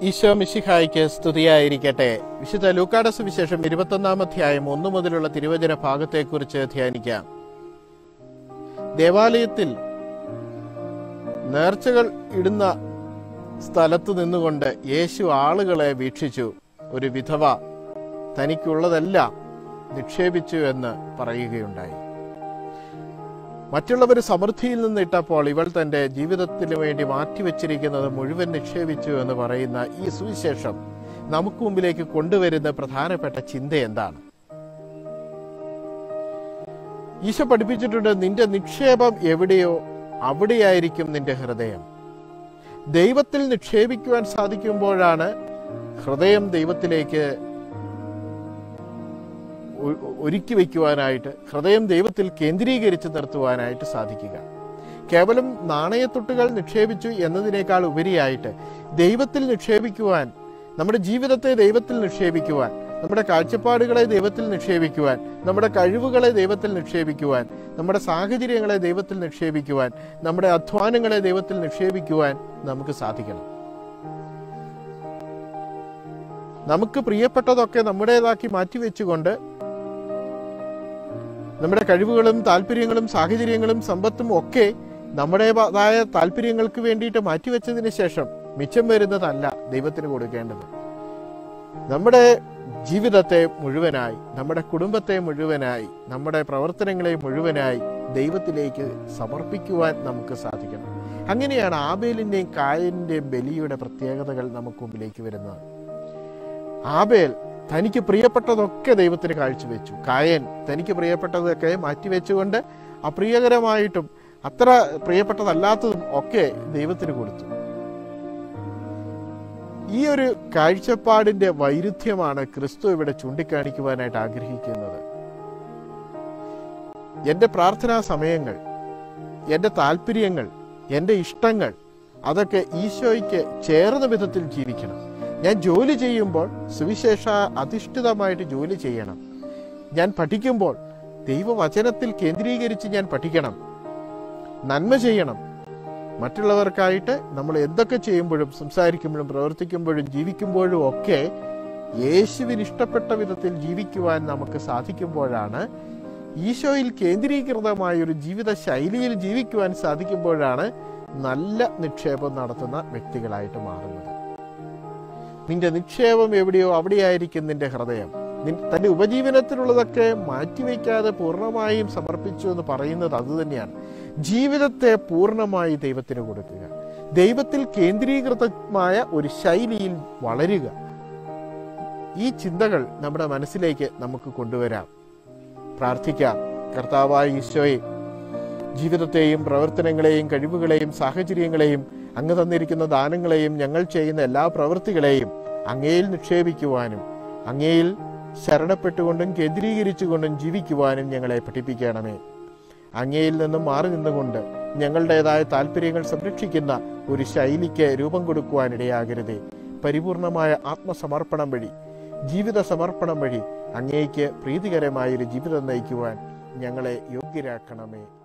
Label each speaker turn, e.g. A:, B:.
A: ഈശോ മിശിഹായ്ക്ക് സ്തുതിയായിരിക്കട്ടെ വിശുദ്ധ ലൂക്കാട സുവിശേഷം ഇരുപത്തൊന്നാം അധ്യായം ഒന്നു മുതലുള്ള തിരുവചന ഭാഗത്തെക്കുറിച്ച് ധ്യാനിക്കാം ദേവാലയത്തിൽ നേർച്ചകൾ ഇടുന്ന സ്ഥലത്ത് നിന്നുകൊണ്ട് യേശു ആളുകളെ വീക്ഷിച്ചു ഒരു വിധവ തനിക്കുള്ളതെല്ലാം നിക്ഷേപിച്ചു എന്ന് പറയുകയുണ്ടായി മറ്റുള്ളവർ സമൃദ്ധിയിൽ നിന്ന് ഇട്ടപ്പോൾ ഇവൾ തന്റെ ജീവിതത്തിന് വേണ്ടി മാറ്റിവെച്ചിരിക്കുന്നത് മുഴുവൻ നിക്ഷേപിച്ചു എന്ന് പറയുന്ന ഈ സുവിശേഷം നമുക്ക് മുമ്പിലേക്ക് കൊണ്ടുവരുന്ന പ്രധാനപ്പെട്ട ചിന്ത എന്താണ് ഈശോ പഠിപ്പിച്ചിട്ടുണ്ട് നിന്റെ നിക്ഷേപം എവിടെയോ അവിടെയായിരിക്കും നിന്റെ ഹൃദയം ദൈവത്തിൽ നിക്ഷേപിക്കുവാൻ സാധിക്കുമ്പോഴാണ് ഹൃദയം ദൈവത്തിലേക്ക് ഒ- ഒരുക്കി വയ്ക്കുവാനായിട്ട് ഹൃദയം ദൈവത്തിൽ കേന്ദ്രീകരിച്ച് നിർത്തുവാനായിട്ട് സാധിക്കുക കേവലം നാണയത്തൊട്ടുകൾ നിക്ഷേപിച്ചു എന്നതിനേക്കാൾ ഉപരിയായിട്ട് ദൈവത്തിൽ നിക്ഷേപിക്കുവാൻ നമ്മുടെ ജീവിതത്തെ ദൈവത്തിൽ നിക്ഷേപിക്കുവാൻ നമ്മുടെ കാഴ്ചപ്പാടുകളെ ദൈവത്തിൽ നിക്ഷേപിക്കുവാൻ നമ്മുടെ കഴിവുകളെ ദൈവത്തിൽ നിക്ഷേപിക്കുവാൻ നമ്മുടെ സാഹചര്യങ്ങളെ ദൈവത്തിൽ നിക്ഷേപിക്കുവാൻ നമ്മുടെ അധ്വാനങ്ങളെ ദൈവത്തിൽ നിക്ഷേപിക്കുവാൻ നമുക്ക് സാധിക്കണം നമുക്ക് പ്രിയപ്പെട്ടതൊക്കെ നമ്മുടേതാക്കി മാറ്റിവെച്ചുകൊണ്ട് നമ്മുടെ കഴിവുകളും താല്പര്യങ്ങളും സാഹചര്യങ്ങളും സമ്പത്തും ഒക്കെ നമ്മുടേതായ താല്പര്യങ്ങൾക്ക് വേണ്ടിയിട്ട് മാറ്റിവെച്ചതിന് ശേഷം മിച്ചം വരുന്നതല്ല ദൈവത്തിന് കൊടുക്കേണ്ടത് നമ്മുടെ ജീവിതത്തെ മുഴുവനായി നമ്മുടെ കുടുംബത്തെ മുഴുവനായി നമ്മുടെ പ്രവർത്തനങ്ങളെ മുഴുവനായി ദൈവത്തിലേക്ക് സമർപ്പിക്കുവാൻ നമുക്ക് സാധിക്കണം അങ്ങനെയാണ് ആബേലിന്റെയും കായലിന്റെയും ബലിയുടെ പ്രത്യേകതകൾ നമുക്ക് മുമ്പിലേക്ക് വരുന്നത് ആബേൽ തനിക്ക് പ്രിയപ്പെട്ടതൊക്കെ ദൈവത്തിന് കാഴ്ചവെച്ചു കായൻ തനിക്ക് പ്രിയപ്പെട്ടതൊക്കെ മാറ്റിവെച്ചുകൊണ്ട് അപ്രിയകരമായിട്ടും അത്ര പ്രിയപ്പെട്ടതല്ലാത്തതും ഒക്കെ ദൈവത്തിന് കൊടുത്തു ഈ ഒരു കാഴ്ചപ്പാടിന്റെ വൈരുദ്ധ്യമാണ് ക്രിസ്തു ഇവിടെ ചൂണ്ടിക്കാണിക്കുവാനായിട്ട് ആഗ്രഹിക്കുന്നത് എന്റെ പ്രാർത്ഥനാ സമയങ്ങൾ എന്റെ താല്പര്യങ്ങൾ എന്റെ ഇഷ്ടങ്ങൾ അതൊക്കെ ഈശോയ്ക്ക് ചേർന്ന വിധത്തിൽ ജീവിക്കണം ഞാൻ ജോലി ചെയ്യുമ്പോൾ സുവിശേഷ അധിഷ്ഠിതമായിട്ട് ജോലി ചെയ്യണം ഞാൻ പഠിക്കുമ്പോൾ ദൈവവചനത്തിൽ കേന്ദ്രീകരിച്ച് ഞാൻ പഠിക്കണം നന്മ ചെയ്യണം മറ്റുള്ളവർക്കായിട്ട് നമ്മൾ എന്തൊക്കെ ചെയ്യുമ്പോഴും സംസാരിക്കുമ്പോഴും പ്രവർത്തിക്കുമ്പോഴും ജീവിക്കുമ്പോഴും ഒക്കെ യേശുവിന് ഇഷ്ടപ്പെട്ട വിധത്തിൽ ജീവിക്കുവാൻ നമുക്ക് സാധിക്കുമ്പോഴാണ് ഈശോയിൽ കേന്ദ്രീകൃതമായ ഒരു ജീവിത ശൈലിയിൽ ജീവിക്കുവാൻ സാധിക്കുമ്പോഴാണ് നല്ല നിക്ഷേപം നടത്തുന്ന വ്യക്തികളായിട്ട് മാറുന്നത് നിന്റെ നിക്ഷേപം എവിടെയോ അവിടെയായിരിക്കും നിന്റെ ഹൃദയം നിൻ- തന്റെ ഉപജീവനത്തിനുള്ളതൊക്കെ മാറ്റിവെക്കാതെ പൂർണ്ണമായും സമർപ്പിച്ചു എന്ന് പറയുന്നത് അതുതന്നെയാണ് ജീവിതത്തെ പൂർണ്ണമായി ദൈവത്തിന് കൊടുക്കുക ദൈവത്തിൽ കേന്ദ്രീകൃതമായ ഒരു ശൈലിയിൽ വളരുക ഈ ചിന്തകൾ നമ്മുടെ മനസ്സിലേക്ക് നമുക്ക് കൊണ്ടുവരാം പ്രാർത്ഥിക്കാം കർത്താവായ ഈശോയെ ജീവിതത്തെയും പ്രവർത്തനങ്ങളെയും കഴിവുകളെയും സാഹചര്യങ്ങളെയും അങ്ങ് തന്നിരിക്കുന്ന ദാനങ്ങളെയും ഞങ്ങൾ ചെയ്യുന്ന എല്ലാ പ്രവൃത്തികളെയും അങ്ങയിൽ നിക്ഷേപിക്കുവാനും അങ്ങയിൽ ശരണപ്പെട്ടുകൊണ്ടും കേന്ദ്രീകരിച്ചുകൊണ്ടും ജീവിക്കുവാനും ഞങ്ങളെ പഠിപ്പിക്കണമേ അങ്ങയിൽ നിന്നും മാറി നിന്നുകൊണ്ട് ഞങ്ങളുടേതായ താല്പര്യങ്ങൾ സംരക്ഷിക്കുന്ന ഒരു ശൈലിക്ക് രൂപം കൊടുക്കുവാൻ ഇടയാകരുതേ പരിപൂർണമായ ആത്മസമർപ്പണം വഴി ജീവിത സമർപ്പണം വഴി അങ്ങേക്ക് പ്രീതികരമായ ഒരു ജീവിതം നയിക്കുവാൻ ഞങ്ങളെ യോഗ്യരാക്കണമേ